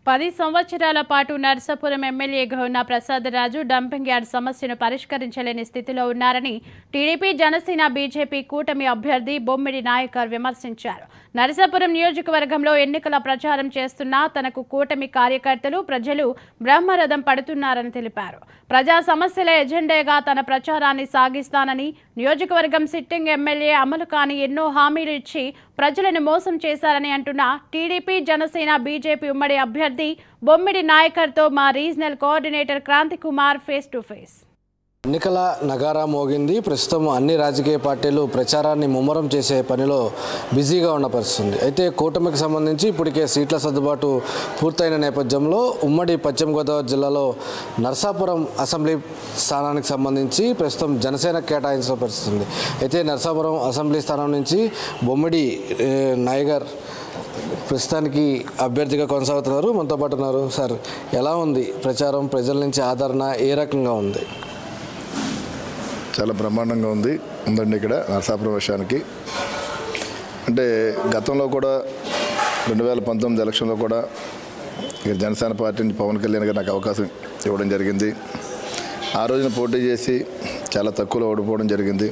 పది సంవత్సరాల పాటు నర్సాపురం ఎమ్మెల్యేగా ఉన్న ప్రసాదరాజు డంపింగ్ యార్డ్ సమస్యను పరిష్కరించలేని స్థితిలో ఉన్నారని టీడీపీ జనసేన బీజేపీ కూటమి అభ్యర్థి బొమ్మిడి నాయకర్ విమర్శించారు నరసాపురం నియోజకవర్గంలో ఎన్నికల ప్రచారం చేస్తున్న తనకు కూటమి కార్యకర్తలు ప్రజలు బ్రహ్మరథం పడుతున్నారని తెలిపారు ప్రజా సమస్యల ఎజెండాగా తన ప్రచారాన్ని సాగిస్తానని నియోజకవర్గం సిట్టింగ్ ఎమ్మెల్యే అమలు కాని ఎన్నో హామీలు ఇచ్చి ప్రజలను మోసం చేశారని అంటున్న టీడీపీ జనసేన బీజేపీ ఉమ్మడి అభ్యర్థి బొమ్మిడి నాయకర్తో మా regional coordinator Kranthi Kumar face to face ఎన్నికల నగారా మోగింది ప్రస్తుతం అన్ని రాజకీయ పార్టీలు ప్రచారాన్ని ముమ్మరం చేసే పనిలో బిజీగా ఉన్న పరిస్థితి ఉంది అయితే కూటమికి సంబంధించి ఇప్పటికే సీట్ల సర్దుబాటు పూర్తయిన నేపథ్యంలో ఉమ్మడి పశ్చిమ గోదావరి జిల్లాలో నర్సాపురం అసెంబ్లీ స్థానానికి సంబంధించి ప్రస్తుతం జనసేన కేటాయించిన పరిస్థితి ఉంది అయితే నర్సాపురం అసెంబ్లీ స్థానం నుంచి బొమ్మిడి ఏ, నాయగర్ ప్రస్తుతానికి అభ్యర్థిగా కొనసాగుతున్నారు మనతో పాటు ఉన్నారు సార్ ఎలా ఉంది ప్రచారం ప్రజల నుంచి ఆదరణ ఏ రకంగా ఉంది చాలా బ్రహ్మాండంగా ఉంది ఉందండి ఇక్కడ నరసాపురం విషయానికి అంటే గతంలో కూడా రెండు వేల పంతొమ్మిది ఎలక్షన్లో కూడా ఇక్కడ జనసేన పార్టీ నుంచి పవన్ కళ్యాణ్ గారు నాకు అవకాశం ఇవ్వడం జరిగింది ఆ రోజున పోటీ చేసి చాలా తక్కువలో ఓడిపోవడం జరిగింది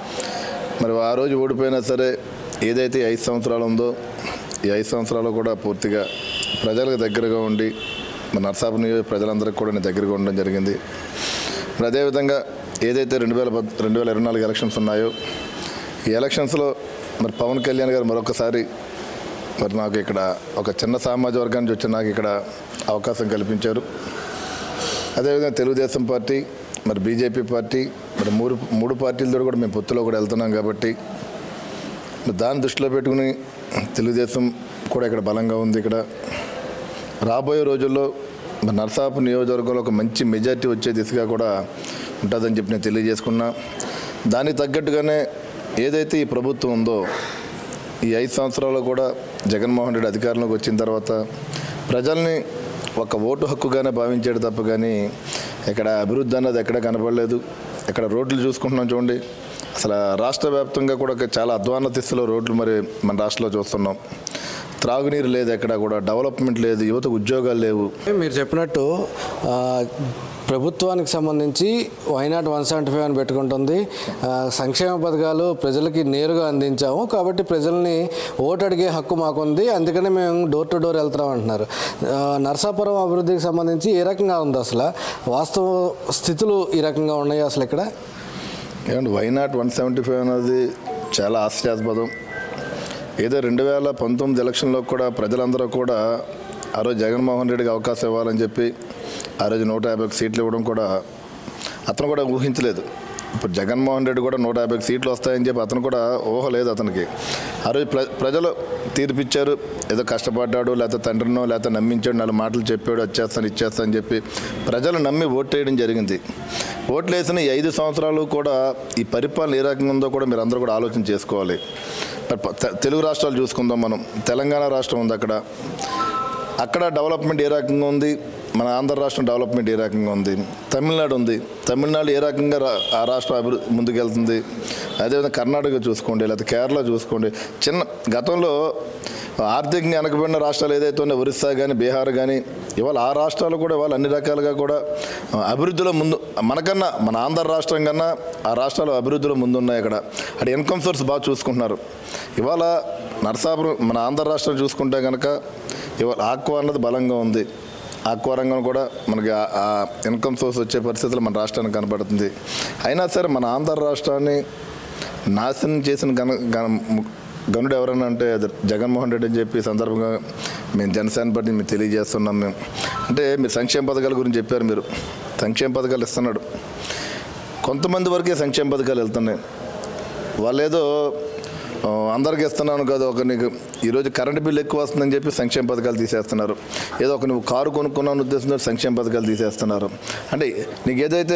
మరి ఆ రోజు ఓడిపోయినా సరే ఏదైతే ఈ ఐదు సంవత్సరాలు ఉందో ఈ ఐదు సంవత్సరాలు కూడా పూర్తిగా ప్రజలకు దగ్గరగా ఉండి మన నరసాపురం నియోజక ప్రజలందరికీ కూడా నేను దగ్గరగా ఉండడం జరిగింది మరి అదేవిధంగా ఏదైతే రెండు వేల పద్ రెండు వేల ఇరవై నాలుగు ఎలక్షన్స్ ఉన్నాయో ఈ ఎలక్షన్స్లో మరి పవన్ కళ్యాణ్ గారు మరొకసారి మరి నాకు ఇక్కడ ఒక చిన్న సామాజిక వర్గానికి వచ్చి నాకు ఇక్కడ అవకాశం కల్పించారు అదేవిధంగా తెలుగుదేశం పార్టీ మరి బీజేపీ పార్టీ మరి మూడు మూడు పార్టీలతో కూడా మేము పొత్తులో కూడా వెళ్తున్నాం కాబట్టి మరి దాన్ని దృష్టిలో పెట్టుకుని తెలుగుదేశం కూడా ఇక్కడ బలంగా ఉంది ఇక్కడ రాబోయే రోజుల్లో మరి నరసాపు నియోజకవర్గంలో ఒక మంచి మెజార్టీ వచ్చే దిశగా కూడా ఉంటుందని చెప్పి నేను తెలియజేసుకున్నా దానికి తగ్గట్టుగానే ఏదైతే ఈ ప్రభుత్వం ఉందో ఈ ఐదు సంవత్సరాల్లో కూడా జగన్మోహన్ రెడ్డి అధికారంలోకి వచ్చిన తర్వాత ప్రజల్ని ఒక ఓటు హక్కుగానే భావించాడు తప్ప కానీ ఇక్కడ అభివృద్ధి అన్నది ఎక్కడ కనపడలేదు ఇక్కడ రోడ్లు చూసుకుంటున్నాం చూడండి అసలు రాష్ట్ర వ్యాప్తంగా కూడా ఒక చాలా అధ్వాన స్థితిలో రోడ్లు మరి మన రాష్ట్రంలో చూస్తున్నాం త్రాగునీరు లేదు ఎక్కడ కూడా డెవలప్మెంట్ లేదు యువత ఉద్యోగాలు లేవు మీరు చెప్పినట్టు ఆ, ప్రభుత్వానికి సంబంధించి వైనాట్ వన్ సెవెంటీ ఫైవ్ అని పెట్టుకుంటుంది ఆ, సంక్షేమ పథకాలు ప్రజలకి నేరుగా అందించాము కాబట్టి ప్రజల్ని ఓటు అడిగే హక్కు మాకుంది అందుకనే మేము డోర్ టు డోర్ వెళ్తున్నాం అంటున్నారు ఆ, నరసాపురం అభివృద్ధికి సంబంధించి ఏ రకంగా ఉంది అసలు వాస్తవ స్థితులు ఈ రకంగా ఉన్నాయి అసలు ఇక్కడ ఏమంటే వైనాట్ వన్ సెవెంటీ ఫైవ్ అనేది చాలా హాస్యాస్పదం ఏదో రెండు వేల పంతొమ్మిది ఎలక్షన్లో కూడా ప్రజలందరూ కూడా ఆ రోజు జగన్మోహన్ రెడ్డికి అవకాశం ఇవ్వాలని చెప్పి ఆ రోజు నూట యాభై ఒక్క సీట్లు ఇవ్వడం కూడా అతను కూడా ఊహించలేదు ఇప్పుడు జగన్మోహన్ రెడ్డి కూడా నూట యాభై సీట్లు వస్తాయని చెప్పి అతను కూడా ఊహ లేదు అతనికి ఆ రోజు ప్ర ప్రజలు తీర్పిచ్చారు ఏదో కష్టపడ్డాడు లేకపోతే తండ్రినో లేకపోతే నమ్మించాడు నాలుగు మాటలు చెప్పాడు వచ్చేస్తాను ఇచ్చేస్తాను అని చెప్పి ప్రజలు నమ్మి ఓటు వేయడం జరిగింది ఓట్లు వేసిన ఈ ఐదు సంవత్సరాలు కూడా ఈ పరిపాలన ఏ రకంగా ఉందో కూడా మీరు అందరూ కూడా ఆలోచన చేసుకోవాలి మరి ప- తె- తెలుగు రాష్ట్రాలు చూసుకుందాం మనం తెలంగాణ రాష్ట్రం ఉంది అక్కడ అక్కడ డెవలప్మెంట్ ఏ రకంగా ఉంది మన ఆంధ్ర రాష్ట్రం డెవలప్మెంట్ ఏ రకంగా ఉంది తమిళనాడు ఉంది తమిళనాడు ఏ రకంగా రా- ఆ రాష్ట్రం అభివృద్ధి ముందుకెళ్తుంది అదేవిధంగా కర్ణాటక చూసుకోండి లేకపోతే కేరళ చూసుకోండి చిన్న గతంలో ఆర్థికంగా వెనకబడిన రాష్ట్రాలు ఏదైతే ఉన్నాయో ఒరిస్సా కానీ బీహార్ కానీ ఇవాళ ఆ రాష్ట్రాలు కూడా ఇవాళ అన్ని రకాలుగా కూడా ఆ, అభివృద్ధిలో ముందు మనకన్నా మన ఆంధ్ర రాష్ట్రం కన్నా ఆ రాష్ట్రాలు అభివృద్ధిలో ముందున్నాయి అక్కడ అక్కడ ఇన్కమ్ సోర్స్ బాగా చూసుకుంటున్నారు ఇవాళ నరసాపురం మన ఆంధ్ర రాష్ట్రం చూసుకుంటే కనుక ఇవాళ ఆక్వా అన్నది బలంగా ఉంది ఆక్వా రంగం కూడా మనకి ఆ- ఆ ఇన్కమ్ సోర్స్ వచ్చే పరిస్థితులు మన రాష్ట్రానికి కనబడుతుంది అయినా సరే మన ఆంధ్ర రాష్ట్రాన్ని నాశనం చేసిన గన గన- గనుడు ఎవరన్నా అంటే అది జగన్మోహన్ రెడ్డి అని చెప్పి ఈ సందర్భంగా మేము జనసేన పార్టీ మేము తెలియజేస్తున్నాం మేము అంటే మీరు సంక్షేమ పథకాల గురించి చెప్పారు మీరు సంక్షేమ పథకాలు ఇస్తున్నాడు కొంతమంది వరకే సంక్షేమ పథకాలు వెళ్తున్నాయి వాళ్ళేదో ఆ, అందరికి ఇస్తున్నాను కదా ఒక నీకు ఈరోజు కరెంటు బిల్లు ఎక్కువ వస్తుందని చెప్పి సంక్షేమ పథకాలు తీసేస్తున్నారు ఏదో ఒక నువ్వు కారు కొనుక్కున్నావు ఉద్దేశంతో సంక్షేమ పథకాలు తీసేస్తున్నారు అంటే నీకు ఏదైతే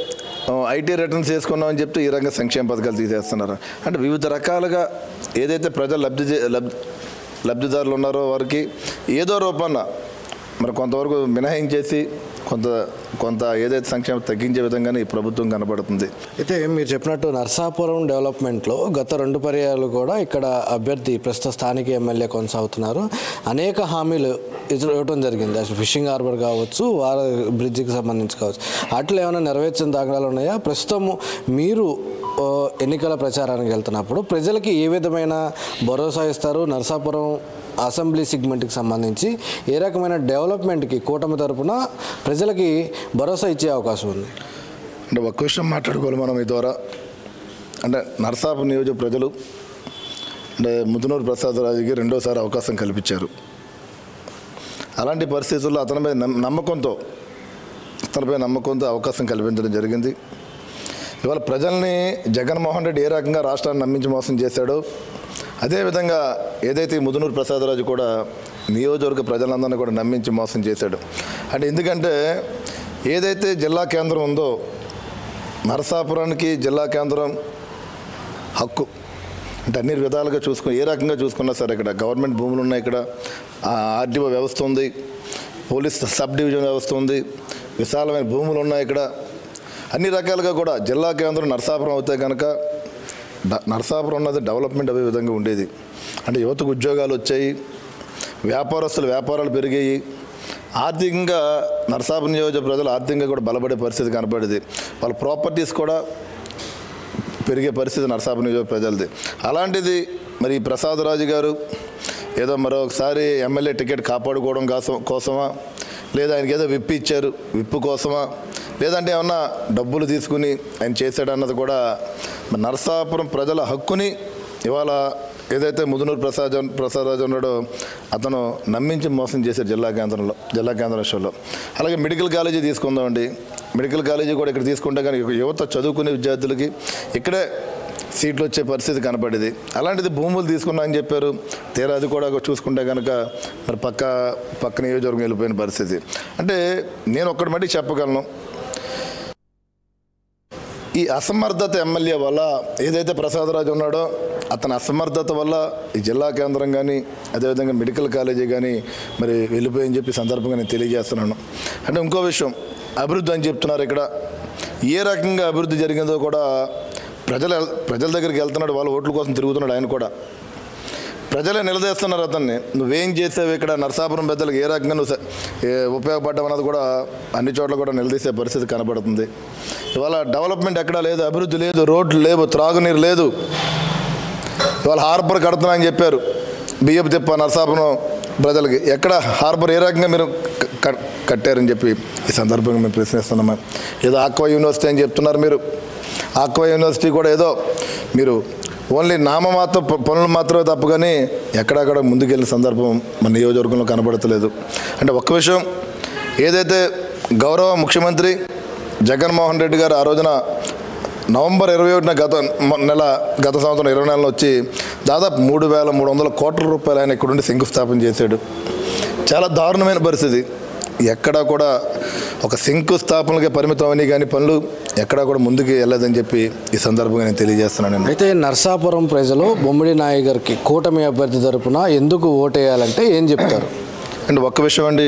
ఐటీ రిటర్న్స్ చేసుకున్నావు అని చెప్తే ఈ రకంగా సంక్షేమ పథకాలు తీసేస్తున్నారు అంటే వివిధ రకాలుగా ఏదైతే ప్రజలు లబ్ధి చే- లబ్ధి లబ్ధిదారులు ఉన్నారో వారికి ఏదో రూపాన మరి కొంతవరకు మినహాయించేసి కొంత కొంత ఏదైతే సంక్షేమం తగ్గించే విధంగానే ఈ ప్రభుత్వం కనబడుతుంది అయితే మీరు చెప్పినట్టు నర్సాపురం డెవలప్మెంట్లో గత రెండు పర్యాయాలు కూడా ఇక్కడ అభ్యర్థి ప్రస్తుత స్థానిక ఎమ్మెల్యే కొనసాగుతున్నారు అనేక హామీలు ఇతరు ఇవ్వడం జరిగింది అసలు ఫిషింగ్ హార్బర్ కావచ్చు వార బ్రిడ్జికి సంబంధించి కావచ్చు వాటిలో ఏమైనా నెరవేర్చిన దాఖలాలు ఉన్నాయా ప్రస్తుతం మీరు ఓ, ఎన్నికల ప్రచారానికి వెళ్తున్నప్పుడు ప్రజలకి ఏ విధమైన భరోసా ఇస్తారు నర్సాపురం అసెంబ్లీ సిగ్మెంట్కి సంబంధించి ఏ రకమైన డెవలప్మెంట్కి కూటమి తరపున ప్రజలకి భరోసా ఇచ్చే అవకాశం ఉంది అంటే ఒక్క విషయం మాట్లాడుకోవాలి మనం ఈ ద్వారా అంటే నరసాపు నియోజక ప్రజలు అంటే ముదునూరు ప్రసాదరాజుకి రెండోసారి అవకాశం కల్పించారు అలాంటి పరిస్థితుల్లో అతనిపై నమ్- నమ్మకంతో అతనిపై నమ్మకంతో అవకాశం కల్పించడం జరిగింది ఇవాళ ప్రజల్ని జగన్మోహన్ రెడ్డి ఏ రకంగా రాష్ట్రాన్ని నమ్మించి మోసం చేశాడో అదేవిధంగా ఏదైతే ఈ ముదునూరు ప్రసాదరాజు కూడా నియోజకవర్గ ప్రజలందరినీ కూడా నమ్మించి మోసం చేశాడు అంటే ఎందుకంటే ఏదైతే జిల్లా కేంద్రం ఉందో నరసాపురానికి జిల్లా కేంద్రం హక్కు అంటే అన్ని విధాలుగా చూసుకుని ఏ రకంగా చూసుకున్నా సరే ఇక్కడ గవర్నమెంట్ భూములు ఉన్నాయి ఇక్కడ ఆర్డీఓ వ్యవస్థ ఉంది పోలీస్ సబ్ డివిజన్ వ్యవస్థ ఉంది విశాలమైన భూములు ఉన్నాయి ఇక్కడ అన్ని రకాలుగా కూడా జిల్లా కేంద్రం నరసాపురం అవుతే కనుక డ- నరసాపురం ఉన్నది డెవలప్మెంట్ అయ్యే విధంగా ఉండేది అంటే యువతకు ఉద్యోగాలు వచ్చాయి వ్యాపారస్తులు వ్యాపారాలు పెరిగాయి ఆర్థికంగా నరసాపురం నియోజక ప్రజలు ఆర్థికంగా కూడా బలపడే పరిస్థితి కనపడేది వాళ్ళ ప్రాపర్టీస్ కూడా పెరిగే పరిస్థితి నరసాపురం నియోజక ప్రజలది అలాంటిది మరి ఈ ప్రసాదరాజు గారు ఏదో మరొకసారి ఎమ్మెల్యే టికెట్ కాపాడుకోవడం కోసం కోసమా లేదా ఆయనకి ఏదో విప్పు ఇచ్చారు విప్పు కోసమా లేదంటే ఏమన్నా డబ్బులు తీసుకుని ఆయన చేశాడన్నది కూడా మరి నరసాపురం ప్రజల హక్కుని ఇవాళ ఏదైతే ముదునూరు ప్రసాద్ ప్రసాదరాజు ఉన్నాడో అతను నమ్మించి మోసం చేశారు జిల్లా కేంద్రంలో జిల్లా కేంద్ర విషయంలో అలాగే మెడికల్ కాలేజీ తీసుకుందామండి మెడికల్ కాలేజీ కూడా ఇక్కడ తీసుకుంటే కానీ యువత చదువుకునే విద్యార్థులకి ఇక్కడే సీట్లు వచ్చే పరిస్థితి కనపడేది అలాంటిది భూములు తీసుకున్నా అని చెప్పారు తీరా అది కూడా చూసుకుంటే కనుక మరి పక్క పక్క నియోజకవర్గం వెళ్ళిపోయిన పరిస్థితి అంటే నేను ఒక్కటి మట్టి చెప్పగలను ఈ అసమర్థత ఎమ్మెల్యే వల్ల ఏదైతే ప్రసాదరాజు ఉన్నాడో అతని అసమర్థత వల్ల ఈ జిల్లా కేంద్రం కానీ అదేవిధంగా మెడికల్ కాలేజీ కానీ మరి వెళ్ళిపోయని చెప్పి సందర్భంగా నేను తెలియజేస్తున్నాను అంటే ఇంకో విషయం అభివృద్ధి అని చెప్తున్నారు ఇక్కడ ఏ రకంగా అభివృద్ధి జరిగిందో కూడా ప్రజల ప్రజల దగ్గరికి వెళ్తున్నాడు వాళ్ళ ఓట్ల కోసం తిరుగుతున్నాడు ఆయన కూడా ప్రజలే నిలదీస్తున్నారు అతన్ని నువ్వేం చేసావు ఇక్కడ నరసాపురం పెద్దలకు ఏ రకంగా నువ్వు స- ఏ ఉపయోగపడ్డావు అన్నది కూడా అన్ని చోట్ల కూడా నిలదీసే పరిస్థితి కనబడుతుంది ఇవాళ డెవలప్మెంట్ ఎక్కడా లేదు అభివృద్ధి లేదు రోడ్లు లేవు త్రాగునీరు లేదు ఇవాళ హార్బర్ కడుతున్నా అని చెప్పారు బియ్యపు తిప్ప నరసాపురం ప్రజలకి ఎక్కడ హార్బర్ ఏ రకంగా మీరు క- క- కట్టారని చెప్పి ఈ సందర్భంగా మేము ప్రశ్నిస్తున్నాము ఏదో ఆక్వా యూనివర్సిటీ అని చెప్తున్నారు మీరు ఆక్వా యూనివర్సిటీ కూడా ఏదో మీరు ఓన్లీ నామమాత్ర ప- పనులు మాత్రమే తప్పు కానీ ఎక్కడక్కడ ముందుకెళ్ళిన సందర్భం మన నియోజకవర్గంలో కనబడతలేదు అంటే ఒక్క విషయం ఏదైతే గౌరవ ముఖ్యమంత్రి జగన్మోహన్ రెడ్డి గారు ఆ రోజున నవంబర్ ఇరవై ఒకటిన గత మొ- నెల గత సంవత్సరం ఇరవై నెలలో వచ్చి దాదాపు మూడు వేల మూడు వందల కోట్ల రూపాయలు ఆయన ఇక్కడుండి శంకుస్థాపన చేశాడు చాలా దారుణమైన పరిస్థితి ఎక్కడా కూడా ఒక శంకుస్థాపనలకే పరిమితం అని కానీ పనులు ఎక్కడా కూడా ముందుకు వెళ్ళలేదని చెప్పి ఈ సందర్భంగా నేను తెలియజేస్తున్నాను నేను అయితే నర్సాపురం ప్రజలు బొమ్మిడి నాయగర్కి కూటమి అభ్యర్థి తరపున ఎందుకు ఓటేయాలంటే ఏం చెప్తారు అండ్ ఒక్క విషయం అండి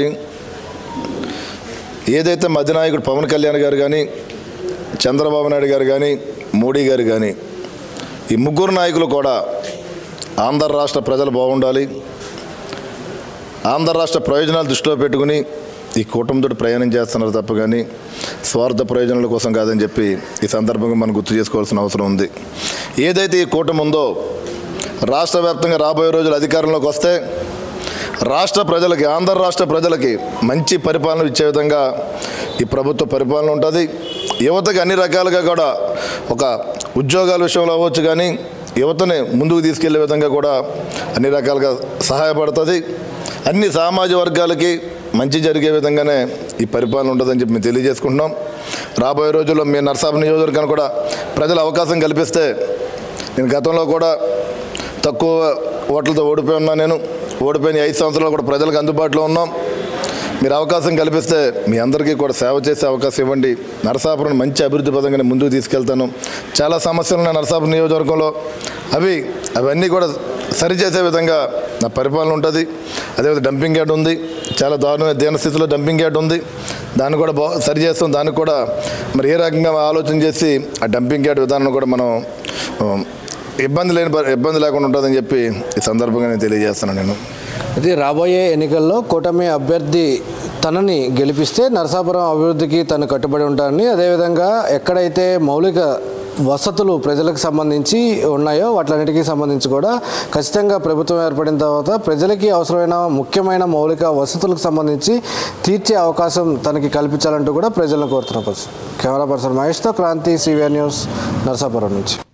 ఏదైతే మధ్యనాయకుడు పవన్ కళ్యాణ్ గారు కానీ చంద్రబాబు నాయుడు గారు కానీ మోడీ గారు కానీ ఈ ముగ్గురు నాయకులు కూడా ఆంధ్ర రాష్ట్ర ప్రజలు బాగుండాలి ఆంధ్ర రాష్ట్ర ప్రయోజనాలు దృష్టిలో పెట్టుకుని ఈ కూటమితో ప్రయాణం చేస్తున్నారు తప్ప కానీ స్వార్థ ప్రయోజనాల కోసం కాదని చెప్పి ఈ సందర్భంగా మనం గుర్తు చేసుకోవాల్సిన అవసరం ఉంది ఏదైతే ఈ కూటమి ఉందో రాష్ట్ర వ్యాప్తంగా రాబోయే రోజులు అధికారంలోకి వస్తే రాష్ట్ర ప్రజలకి ఆంధ్ర రాష్ట్ర ప్రజలకి మంచి పరిపాలన ఇచ్చే విధంగా ఈ ప్రభుత్వ పరిపాలన ఉంటుంది యువతకి అన్ని రకాలుగా కూడా ఒక ఉద్యోగాల విషయంలో అవ్వచ్చు కానీ యువతని ముందుకు తీసుకెళ్లే విధంగా కూడా అన్ని రకాలుగా సహాయపడుతుంది అన్ని సామాజిక వర్గాలకి మంచి జరిగే విధంగానే ఈ పరిపాలన ఉంటుందని చెప్పి మేము తెలియజేసుకుంటున్నాం రాబోయే రోజుల్లో మీ నర్సాపు నియోజకవర్గాన్ని కూడా ప్రజలు అవకాశం కల్పిస్తే నేను గతంలో కూడా తక్కువ ఓట్లతో ఓడిపోయి ఉన్నా నేను ఓడిపోయిన ఈ ఐదు సంవత్సరాలు కూడా ప్రజలకు అందుబాటులో ఉన్నాం మీరు అవకాశం కల్పిస్తే మీ అందరికీ కూడా సేవ చేసే అవకాశం ఇవ్వండి నరసాపురం మంచి అభివృద్ధి పదంగా నేను ముందుకు తీసుకెళ్తాను చాలా సమస్యలు ఉన్నాయి నరసాపురం నియోజకవర్గంలో అవి అవన్నీ కూడా సరిచేసే విధంగా నా పరిపాలన ఉంటుంది అదేవిధంగా డంపింగ్ యార్డ్ ఉంది చాలా దారుణమైన దీన స్థితిలో డంపింగ్ యార్డ్ ఉంది దాన్ని కూడా బా సరి చేస్తాం దానికి కూడా మరి ఏ రకంగా ఆలోచన చేసి ఆ డంపింగ్ యార్డ్ విధానం కూడా మనం ఆ, ఇబ్బంది లేని ప- ఇబ్బంది లేకుండా ఉంటుందని చెప్పి ఈ సందర్భంగా నేను తెలియజేస్తున్నాను నేను అయితే రాబోయే ఎన్నికల్లో కూటమి అభ్యర్థి తనని గెలిపిస్తే నరసాపురం అభివృద్ధికి తను కట్టుబడి ఉంటారని అదేవిధంగా ఎక్కడైతే మౌలిక వసతులు ప్రజలకు సంబంధించి ఉన్నాయో వాటిలన్నిటికీ సంబంధించి కూడా ఖచ్చితంగా ప్రభుత్వం ఏర్పడిన తర్వాత ప్రజలకి అవసరమైన ముఖ్యమైన మౌలిక వసతులకు సంబంధించి తీర్చే అవకాశం తనకి కల్పించాలంటూ కూడా ప్రజలను కోరుతున్న పరిస్థితి కెమెరా పర్సన్ మహేష్తో క్రాంతి సివిఆర్ న్యూస్ నరసాపురం నుంచి